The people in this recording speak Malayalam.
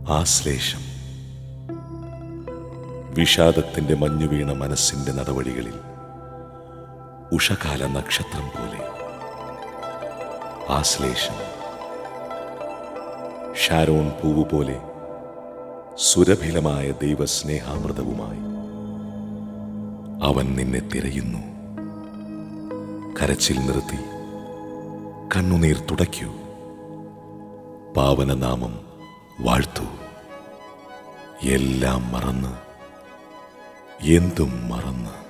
ആശ്ലേഷം വിഷാദത്തിന്റെ മഞ്ഞുവീണ മനസ്സിന്റെ നടവഴികളിൽ ഉഷകാല നക്ഷത്രം പോലെ ആശ്ലേഷം ഷാരോൺ പൂവ് പോലെ സുരഭിലമായ ദൈവസ്നേഹാമൃതവുമായി അവൻ നിന്നെ തിരയുന്നു കരച്ചിൽ നിർത്തി കണ്ണുനീർ തുടയ്ക്കൂ പാവനനാമം വാഴ്ത്തൂ എല്ലാം മറന്ന് എന്തും മറന്ന്